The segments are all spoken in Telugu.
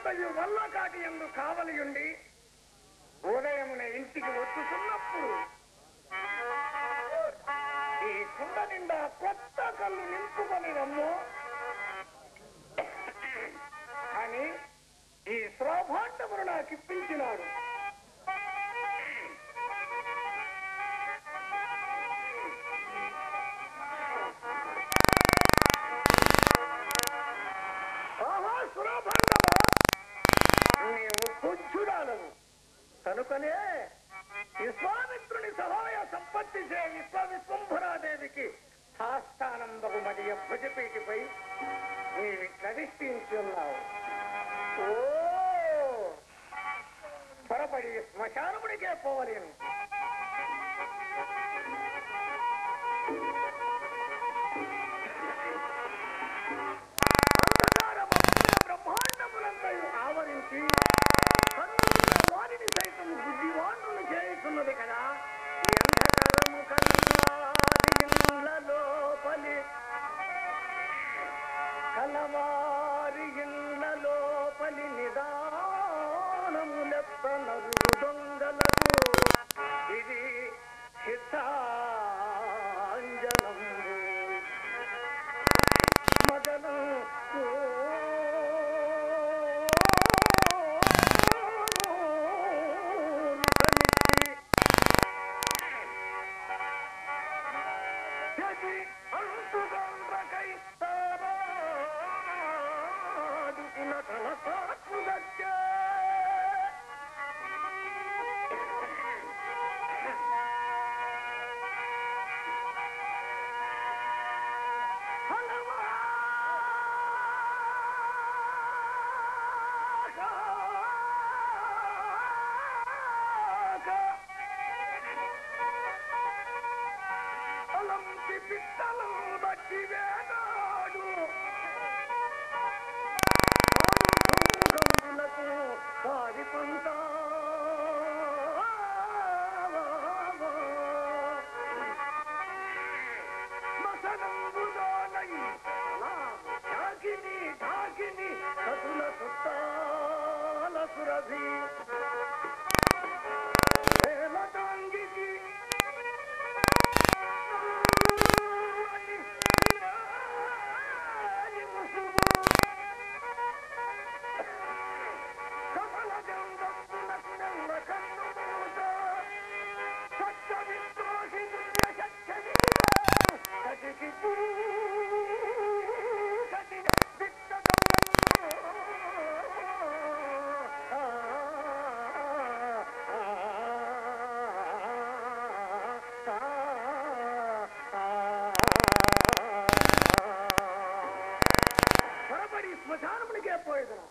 రాత్రంతయు వల్ల కాటి ఎందు కావలియుండి ఉదయమున ఇంటికి వచ్చుతున్నప్పుడు ఈ కుండ నిండా కొత్త కళ్ళు నింపుకొని రమ్ము అని ఈ శ్రోభాండమును నాకు ఇప్పించినాడు ఆహా సురభాండమా నీవు పూజ్యురాలవు కనుకనే విశ్వామిత్రుని సహాయ సంపత్తి చే విశ్వ విశ్వంభరాదేవికి ఆస్థానం బహుమతి భుజపీటిపై నీవి ప్రతిష్ఠించి ఉన్నావు ఓ త్వరపడి శ్మశానముడికే పోవలేను అంధకారమమైన బ్రహ్మాండములందరూ ఆవరించి కన్నుల వారిని సైతం బుద్ధివాంతులు చేస్తున్నది కదా ఈ అంధకారము కన్నాది ఇళ్ళ లోపలి కలవారి ఇళ్ళ లోపలి నిదానములెత్తనరు దొంగలకు ఇది చిత్తాంజనము మదనం అలంటి పిట్టలు బట్టి వేనాడు గంగులకు వారి పంట మసనంబులోనై అలా ఢాకిని ఢాకిని కథుల సుత్తాల సురభి వేలటాంగికి త్వరపడి శ్మశానమునికే పోయేదను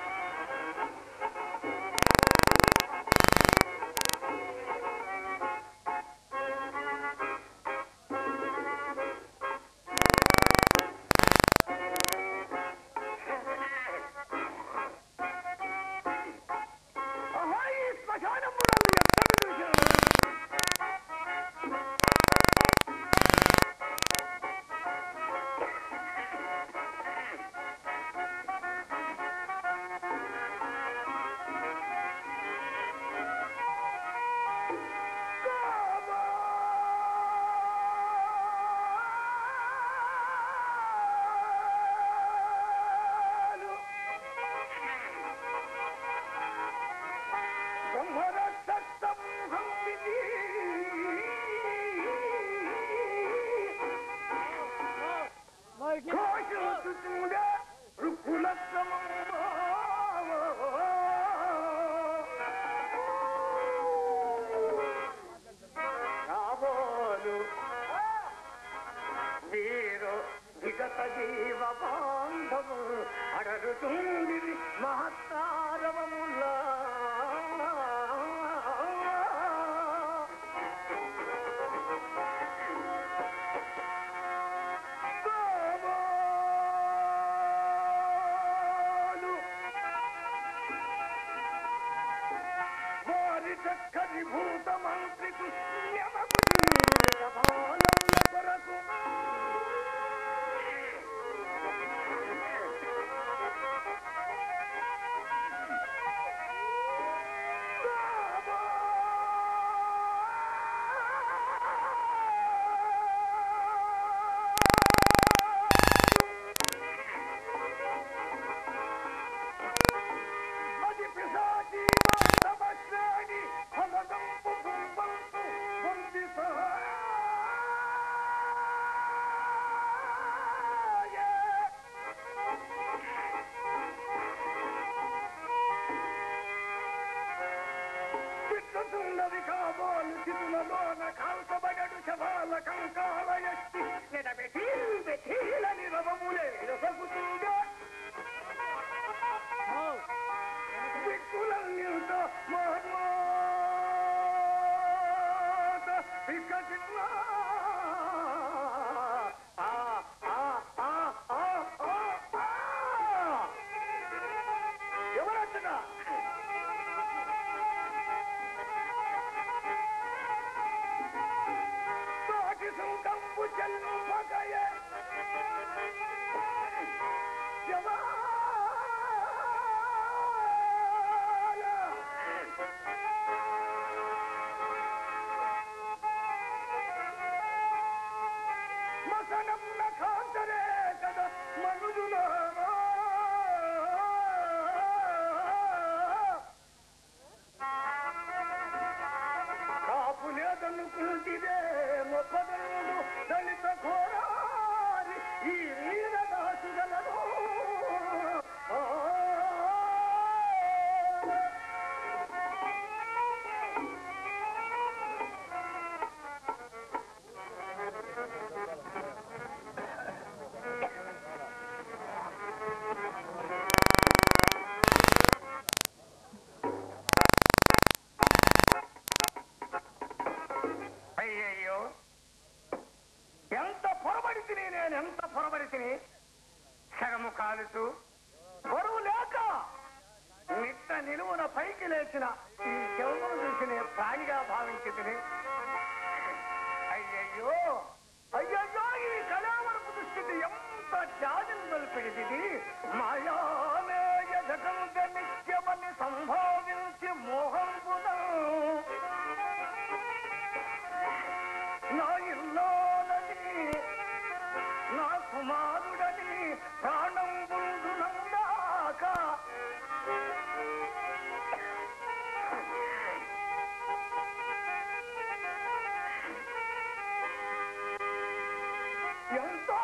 అహో, ఈ శ్మశానమునందు ఎక్కడ చూశాను? రాబోలు వీరు విగత జీవ బాంధము అడరుతుంది మహత్తారవములా మీద తోటి సుంకంపు చెల్లు పగయ మసనం నఖాంతరే కద మనుజులారా కాపు లేదనుకుంటిదే మొప్పదనుడు దళిత ఘోరారి ఈ వీరదాసుగలను అయ్యయ్యో ఎంత పొరబడి తిని నేను ఎంత పొరబడి తిని సగము కాలుతూ బరువు లేక నిట్ట నిలువున పైకి లేచిన ఈ చెవులను చూసి నేను ప్రాణిగా భావించి తిని అయ్యయ్యో అయ్యయ్యో ఈ కళావరపు దుస్థితి ఎంత జాతిని నిలిపిడిది మాయామేయ జగంత నిత్యమని సంభావించి మోహంబున నా ఇల్లాలని నా కుమారుడని ప్రాణం బుందునందాక ఎంతో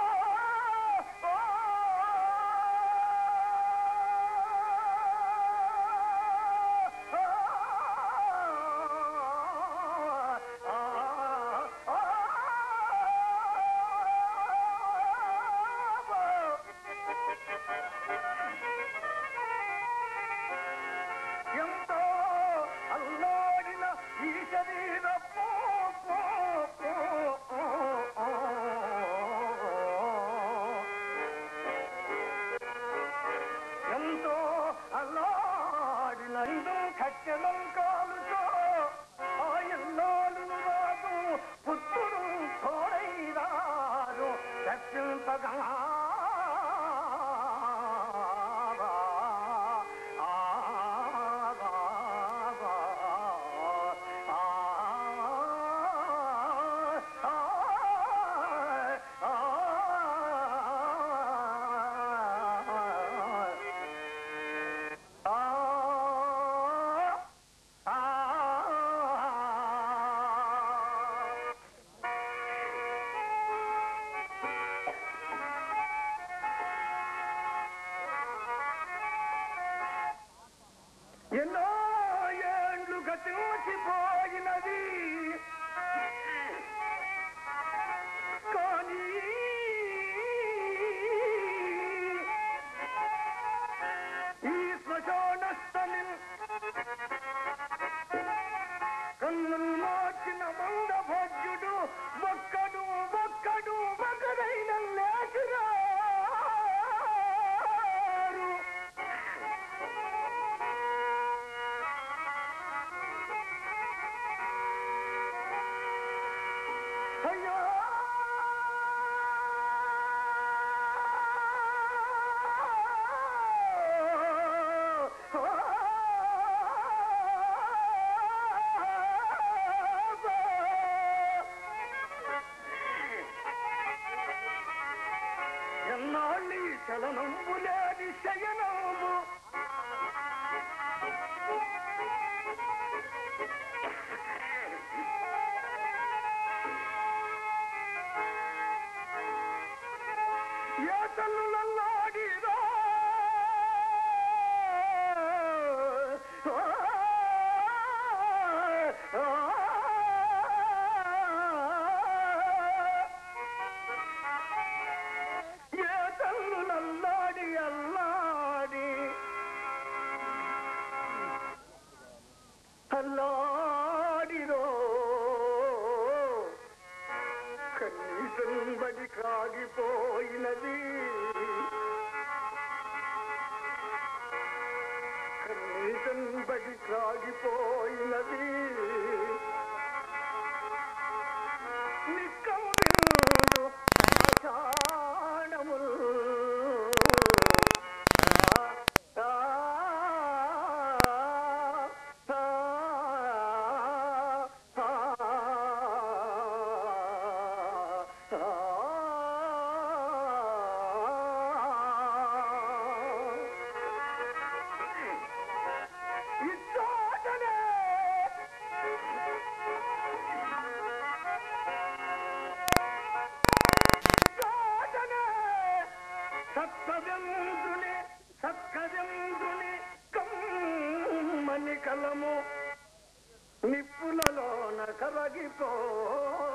నీటంబడి సాగిపోయినది నిక్కములు ఆషాఢములు ఆ, ఆ, ఆ, ఇచ్చోటనే ఇచ్చోటనే సత్కవేంద్రుని సత్కవేంద్రుని కమ్మని కలము నిప్పులలోన కరగిపోయే